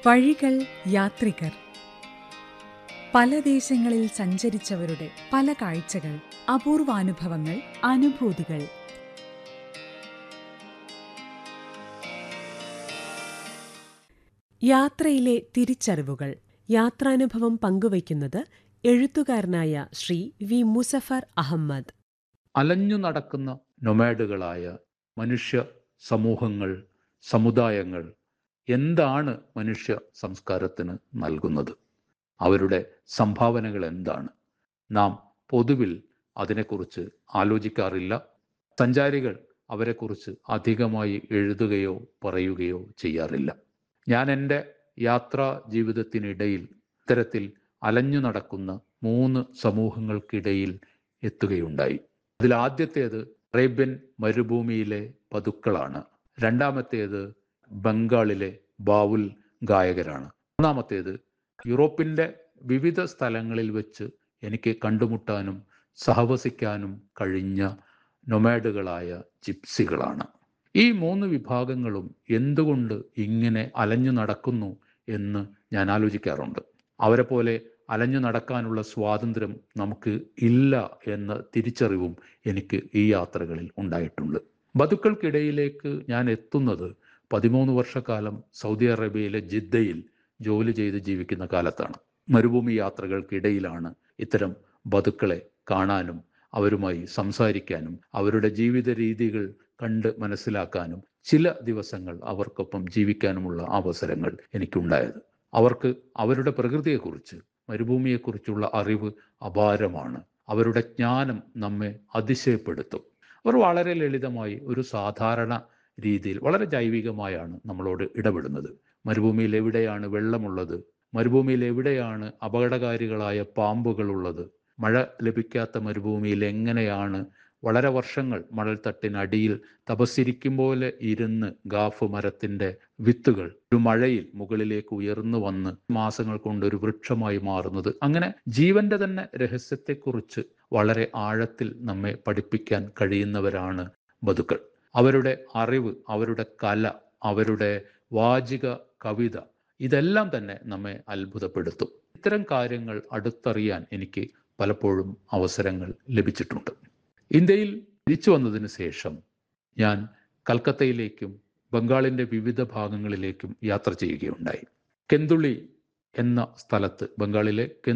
വഴികൾ യാത്രികർ പല ദേശങ്ങളിൽ സഞ്ചരിച്ചവരുടെ പല കാഴ്ചകൾ അപൂർവാനുഭവങ്ങൾ അനുഭൂതികൾ യാത്രയിലെ തിരിച്ചറിവുകൾ യാത്രാനുഭവം പങ്കുവയ്ക്കുന്നത് എഴുത്തുകാരനായ ശ്രീ വി മുസഫർ അഹമ്മദ് അലഞ്ഞു നടക്കുന്ന നൊമാഡുകളായ മനുഷ്യ സമൂഹങ്ങൾ സമുദായങ്ങൾ എന്താണ് മനുഷ്യ സംസ്കാരത്തിന് നൽകുന്നത് അവരുടെ സംഭാവനകൾ എന്താണ് നാം പൊതുവിൽ അതിനെക്കുറിച്ച് ആലോചിക്കാറില്ല സഞ്ചാരികൾ അവരെക്കുറിച്ച് അധികമായി എഴുതുകയോ പറയുകയോ ചെയ്യാറില്ല ഞാൻ എൻ്റെ യാത്രാ ജീവിതത്തിനിടയിൽ ഇത്തരത്തിൽ അലഞ്ഞു നടക്കുന്ന മൂന്ന് സമൂഹങ്ങൾക്കിടയിൽ എത്തുകയുണ്ടായി അതിൽ ആദ്യത്തേത് അറേബ്യൻ മരുഭൂമിയിലെ പതുക്കളാണ് രണ്ടാമത്തേത് ബംഗാളിലെ ബാവുൽ ഗായകരാണ് മൂന്നാമത്തേത് യൂറോപ്പിൻ്റെ വിവിധ സ്ഥലങ്ങളിൽ വെച്ച് എനിക്ക് കണ്ടുമുട്ടാനും സഹവസിക്കാനും കഴിഞ്ഞ നൊമാഡുകളായ ജിപ്സികളാണ് ഈ മൂന്ന് വിഭാഗങ്ങളും എന്തുകൊണ്ട് ഇങ്ങനെ അലഞ്ഞു നടക്കുന്നു എന്ന് ഞാൻ ആലോചിക്കാറുണ്ട് അവരെ പോലെ അലഞ്ഞു നടക്കാനുള്ള സ്വാതന്ത്ര്യം നമുക്ക് ഇല്ല എന്ന തിരിച്ചറിവും എനിക്ക് ഈ യാത്രകളിൽ ഉണ്ടായിട്ടുണ്ട് ബതുക്കൾക്കിടയിലേക്ക് ഞാൻ എത്തുന്നത് പതിമൂന്ന് വർഷക്കാലം സൗദി അറേബ്യയിലെ ജിദ്ദയിൽ ജോലി ചെയ്ത് ജീവിക്കുന്ന കാലത്താണ് മരുഭൂമി യാത്രകൾക്കിടയിലാണ് ഇത്തരം ബതുക്കളെ കാണാനും അവരുമായി സംസാരിക്കാനും അവരുടെ ജീവിത രീതികൾ കണ്ട് മനസ്സിലാക്കാനും ചില ദിവസങ്ങൾ അവർക്കൊപ്പം ജീവിക്കാനുമുള്ള അവസരങ്ങൾ എനിക്കുണ്ടായത് അവർക്ക് അവരുടെ പ്രകൃതിയെക്കുറിച്ച് മരുഭൂമിയെക്കുറിച്ചുള്ള അറിവ് അപാരമാണ് അവരുടെ ജ്ഞാനം നമ്മെ അതിശയപ്പെടുത്തും അവർ വളരെ ലളിതമായി ഒരു സാധാരണ രീതിയിൽ വളരെ ജൈവികമായാണ് നമ്മളോട് ഇടപെടുന്നത് മരുഭൂമിയിൽ എവിടെയാണ് വെള്ളമുള്ളത് മരുഭൂമിയിൽ എവിടെയാണ് അപകടകാരികളായ പാമ്പുകളുള്ളത് മഴ ലഭിക്കാത്ത മരുഭൂമിയിൽ എങ്ങനെയാണ് വളരെ വർഷങ്ങൾ മണൽത്തട്ടിനടിയിൽ തപസ്സിരിക്കും പോലെ ഇരുന്ന് ഗാഫ് മരത്തിന്റെ വിത്തുകൾ ഒരു മഴയിൽ മുകളിലേക്ക് ഉയർന്നു വന്ന് മാസങ്ങൾ കൊണ്ട് ഒരു വൃക്ഷമായി മാറുന്നത് അങ്ങനെ ജീവന്റെ തന്നെ രഹസ്യത്തെക്കുറിച്ച് വളരെ ആഴത്തിൽ നമ്മെ പഠിപ്പിക്കാൻ കഴിയുന്നവരാണ് ബതുക്കൾ അവരുടെ അറിവ് അവരുടെ കല അവരുടെ വാചിക കവിത ഇതെല്ലാം തന്നെ നമ്മെ അത്ഭുതപ്പെടുത്തും ഇത്തരം കാര്യങ്ങൾ അടുത്തറിയാൻ എനിക്ക് പലപ്പോഴും അവസരങ്ങൾ ലഭിച്ചിട്ടുണ്ട് ഇന്ത്യയിൽ തിരിച്ചു വന്നതിന് ശേഷം ഞാൻ കൽക്കത്തയിലേക്കും ബംഗാളിൻ്റെ വിവിധ ഭാഗങ്ങളിലേക്കും യാത്ര ചെയ്യുകയുണ്ടായി കെന്തുളി എന്ന സ്ഥലത്ത് ബംഗാളിലെ